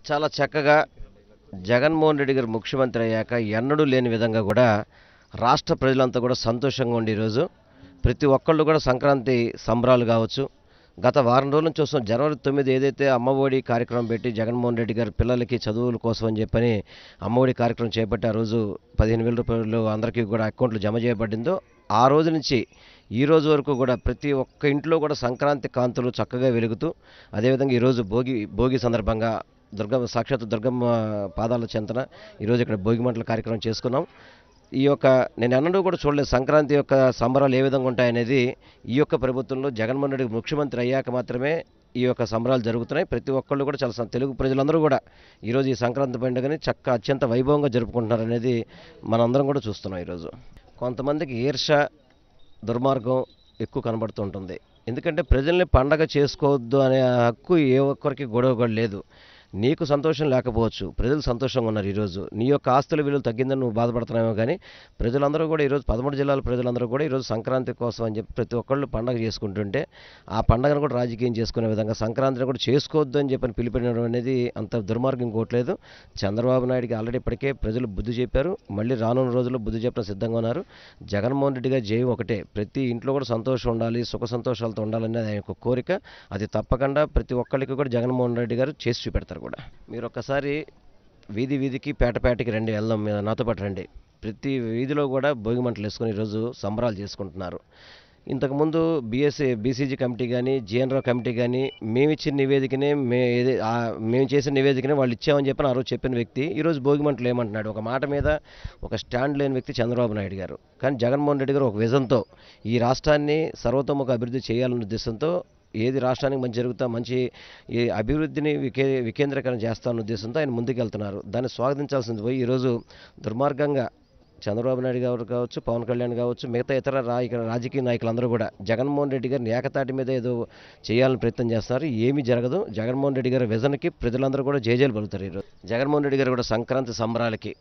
చాలా చక్కగా జగన్మోహన్ రెడ్డి గారు ముఖ్యమంత్రి అయ్యాక ఎన్నడూ లేని విధంగా కూడా రాష్ట్ర ప్రజలంతా కూడా సంతోషంగా ఉండి ఈరోజు ప్రతి ఒక్కళ్ళు కూడా సంక్రాంతి సంబరాలు కావచ్చు గత వారం రోజుల నుంచి చూస్తాం జనవరి తొమ్మిది ఏదైతే అమ్మఒడి కార్యక్రమం పెట్టి జగన్మోహన్ రెడ్డి గారు పిల్లలకి చదువుల కోసం అని చెప్పని అమ్మఒడి కార్యక్రమం చేపట్టి ఆ రోజు పదిహేను వేల రూపాయలు అందరికీ కూడా అకౌంట్లు జమ చేయబడిందో ఆ రోజు నుంచి ఈ రోజు వరకు కూడా ప్రతి ఒక్క ఇంట్లో కూడా సంక్రాంతి కాంతులు చక్కగా వెలుగుతూ అదేవిధంగా ఈరోజు భోగి భోగి సందర్భంగా దుర్గమ్మ సాక్షాత్ దుర్గమ్మ పాదాల చెంతన ఈరోజు ఇక్కడ భోగి మంటల కార్యక్రమం చేసుకున్నాం ఈ యొక్క నేను ఎన్నడూ కూడా చూడలేదు సంక్రాంతి యొక్క సంబరాలు ఏ విధంగా ఉంటాయనేది ఈ యొక్క ప్రభుత్వంలో జగన్మోహన్ రెడ్డి ముఖ్యమంత్రి అయ్యాక మాత్రమే ఈ యొక్క సంబరాలు జరుగుతున్నాయి ప్రతి ఒక్కళ్ళు కూడా చాలా సం- తెలుగు ప్రజలందరూ కూడా ఈరోజు ఈ సంక్రాంతి పండుగని చక్క అత్యంత వైభవంగా జరుపుకుంటున్నారు అనేది మనందరం కూడా చూస్తున్నాం ఈరోజు కొంతమందికి ఈర్ష దుర్మార్గం ఎక్కువ కనబడుతూ ఉంటుంది ఎందుకంటే ప్రజల్ని పండగ చేసుకోవద్దు అనే హక్కు ఏ ఒక్కరికి గొడవ కూడా లేదు నీకు సంతోషం లేకపోవచ్చు ప్రజలు సంతోషంగా ఉన్నారు ఈరోజు నీ యొక్క ఆస్తుల విలువ తగ్గిందని నువ్వు బాధపడుతున్నావేమో కానీ ప్రజలందరూ కూడా ఈరోజు పదమూడు జిల్లాల ప్రజలందరూ కూడా ఈరోజు సంక్రాంతి కోసం అని చెప్పి ప్రతి ఒక్కళ్ళు పండగ చేసుకుంటుంటే ఆ పండగను కూడా రాజకీయం చేసుకునే విధంగా సంక్రాంతిని కూడా చేసుకోవద్దు అని చెప్పని పిలిపినడం అనేది అంత దుర్మార్గం ఇంకోట్లేదు చంద్రబాబు నాయుడికి ఆల్రెడీ ఇప్పటికే ప్రజలు బుద్ధి చెప్పారు మళ్ళీ రానున్న రోజుల్లో బుద్ధి చెప్పడం సిద్ధంగా ఉన్నారు జగన్మోహన్ రెడ్డి గారి జయం ఒకటే ప్రతి ఇంట్లో కూడా సంతోషం ఉండాలి సుఖ సంతోషాలతో ఉండాలనేది ఆయన యొక్క కోరిక అది తప్పకుండా ప్రతి ఒక్కరికి కూడా జగన్మోహన్ రెడ్డి గారు చేసి చూపెడతారు కూడా మీరు ఒక్కసారి వీధి వీధికి పేట పేటకి రండి వెళ్దాం మీద నాతో పాటు రండి ప్రతి వీధిలో కూడా భోగి మంటలు వేసుకొని ఈరోజు సంబరాలు చేసుకుంటున్నారు ఇంతకుముందు బీఎస్సీ బీసీజీ కమిటీ కానీ జిఎన్రావు కమిటీ కానీ మేము ఇచ్చిన నివేదికనే మే ఏది ఆ మేము చేసిన నివేదికనే వాళ్ళు ఇచ్చామని చెప్పి ఆ రోజు చెప్పిన వ్యక్తి ఈరోజు భోగి మంటలు ఏమంటున్నాడు ఒక మాట మీద ఒక స్టాండ్ లేని వ్యక్తి చంద్రబాబు నాయుడు గారు కానీ జగన్మోహన్ రెడ్డి గారు ఒక విజన్తో ఈ రాష్ట్రాన్ని సర్వతోముఖ అభివృద్ధి చేయాలన్న ఉద్దేశంతో ఏది రాష్ట్రానికి మంచి జరుగుతా మంచి ఈ అభివృద్ధిని వికే వికేంద్రీకరణ చేస్తామన్న ఉద్దేశంతో ఆయన ముందుకెళ్తున్నారు దాన్ని స్వాగతించాల్సింది పోయి ఈరోజు దుర్మార్గంగా చంద్రబాబు నాయుడు గారు కావచ్చు పవన్ కళ్యాణ్ కావచ్చు మిగతా ఇతర రా ఇక్కడ రాజకీయ నాయకులందరూ కూడా జగన్మోహన్ రెడ్డి గారిని ఏకతాటి మీద ఏదో చేయాలని ప్రయత్నం చేస్తున్నారు ఏమీ జరగదు జగన్మోహన్ రెడ్డి గారి విజన్కి ప్రజలందరూ కూడా జేజేలు పలుకుతారు ఈరోజు జగన్మోహన్ రెడ్డి గారు కూడా సంక్రాంతి సంబరాలకి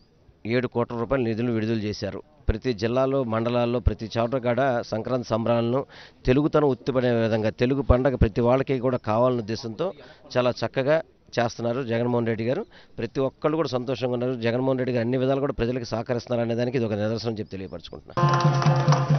ఏడు కోట్ల రూపాయల నిధులు విడుదల చేశారు ప్రతి జిల్లాలో మండలాల్లో ప్రతి చోట కూడా సంక్రాంతి సంబరాలను తెలుగుతనం ఉత్తిపడే విధంగా తెలుగు పండగ ప్రతి వాళ్ళకి కూడా కావాలన్న ఉద్దేశంతో చాలా చక్కగా చేస్తున్నారు జగన్మోహన్ రెడ్డి గారు ప్రతి ఒక్కళ్ళు కూడా సంతోషంగా ఉన్నారు జగన్మోహన్ రెడ్డి గారు అన్ని విధాలు కూడా ప్రజలకు సహకరిస్తున్నారు అనే దానికి ఇది ఒక నిదర్శనం చెప్పి తెలియపరచుకుంటున్నాను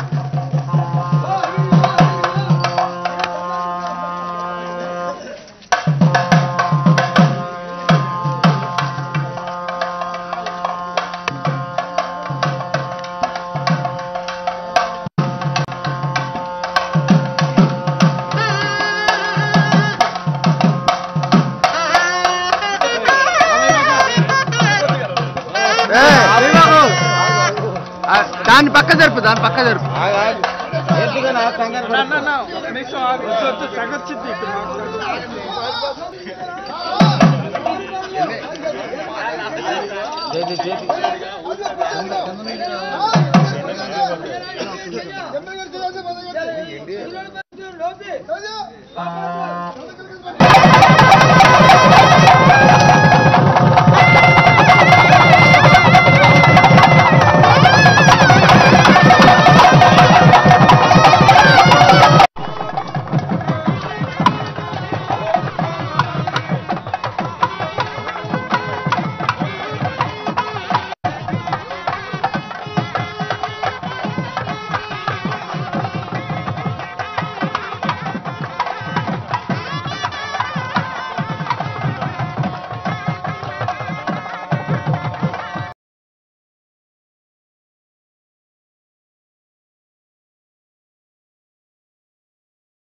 దాని పక్క జరుపు దాని పక్క జరుపు ఆ